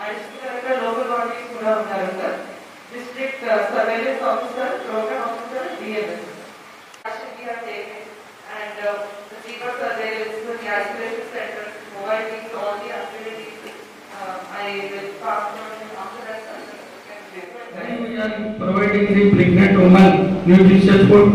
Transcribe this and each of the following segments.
Additional గా local bodies కూడా ఉన్నారు sir district surveillance officer program officer DMS and uh, the fever surveillance, the isolation center, mobile teams, all the activities. Uh, I will pass on after that. Why we are providing the pregnant woman nutritious food?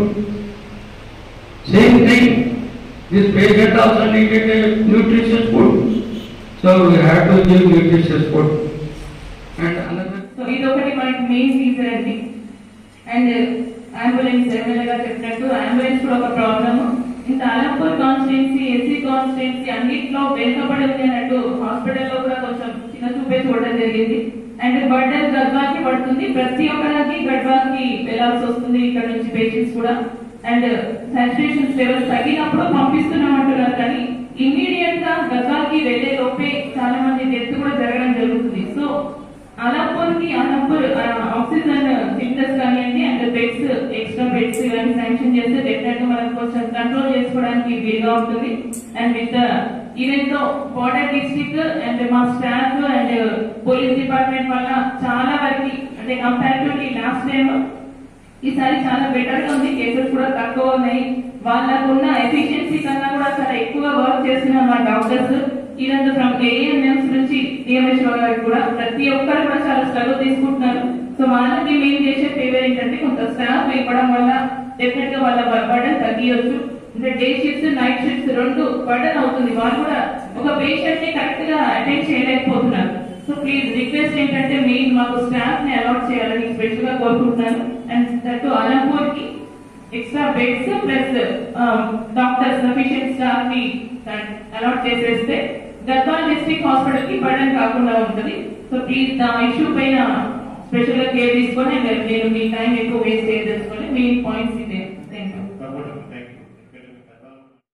Same thing, this patient also needed a nutritious food. So we have to give nutritious food. And another. So ఇదొకటి మనకి main reason అండి and ambulance ఎమ్మెల్యేగా చెప్పినట్టు ambulance కూడా ఒక problem ఇంత Alampur constituency SC constituency అన్నిట్లో వెనుకబడి ఉంది అన్నట్టు హాస్పిటల్లో కూడా కొంచెం చిన్న చూపే చూడడం జరిగింది అండ్ బర్డెన్ గర్భాకి పడుతుంది ప్రతి ఒక్కరికి గర్భాకి వెళ్ళాల్సి వస్తుంది ఇక్కడ నుంచి పేషెంట్స్ కూడా అండ్ సాచురేషన్ లెవెల్స్ తగ్గినప్పుడు పంపిస్తున్నాం అంటున్నారు కానీ ఇమ్మీడియట్ గా గర్భాకి వెళ్లే లోపే చాలా మంది డెత్ కూడా జరగడం జరుగుతుంది సో అలంపూర్ కి అలంపూర్ ఆక్సిజన్ సిలిండర్స్ కానివ్వండి అండ్ బెడ్స్ ఎక్స్ట్రా బెడ్స్ ఇవన్నీ శాంక్షన్ చేస్తే డెఫినెట్ గా మనకు కొంచెం కంట్రోల్ చేసుకోవడానికి వీలుగా ఉంటుంది అండ్ విత్ ఈవెన్ తో బార్డర్ డిస్ట్రిక్ట్ అండ్ మా స్టాఫ్ అండ్ పోలీస్ డిపార్ట్మెంట్ వల్ల చాలా వరకు అంటే కంపారిటివ్లీ లాస్ట్ టైం ఈసారి చాలా బెటర్ గా ఉంది కేసెస్ కూడా తక్కువ ఉన్నాయి వాళ్ళకున్న ఎఫిషియన్సీ కన్నా కూడా చాలా ఎక్కువ వర్క్ చేస్తున్నారు మా డాక్టర్స్ ఈరోజు ఫ్రమ్ ఏఎన్ఎంస్ నుంచి డిఎంహెచ్ఓ గారికి కూడా ప్రతి ఒక్కరు కూడా చాలా స్ట్రగుల్ తీసుకుంటున్నారు సో వాళ్ళకి మేము చేసే ఫేవర్ ఏంటంటే కొంత స్టాఫ్ ఇవ్వడం వల్ల డెఫినెట్ గా వాళ్ళ బర్డన్ తగ్గియొచ్చు అంటే డే షిఫ్ట్స్ నైట్ షిఫ్ట్స్ రెండు బర్డన్ అవుతుంది వాళ్ళు కూడా ఒక పేషెంట్ ని కరెక్ట్ గా అటెండ్ చేయలేకపోతున్నారు సో ప్లీజ్ రిక్వెస్ట్ ఏంటంటే మీరు మాకు స్టాఫ్ ని అలాట్ చేయాలని స్పెషల్ గా కోరుకుంటున్నాను అండ్ దట్ అలంపూర్ కి extra beds plus doctors sufficient staff ని అలాట్ చేసేస్తే గద్వాల్ డిస్ట్రిక్ట్ హాస్పిటల్ కి బర్డన్ కాకుండా ఉంటుంది సో ప్లీజ్ ఆ ఇష్యూ పైన స్పెషల్ గా కేర్ తీసుకొని and నేను మీ టైం ఎక్కువ వేస్ట్ చేయదలుచుకొని మెయిన్ పాయింట్స్ ఇదే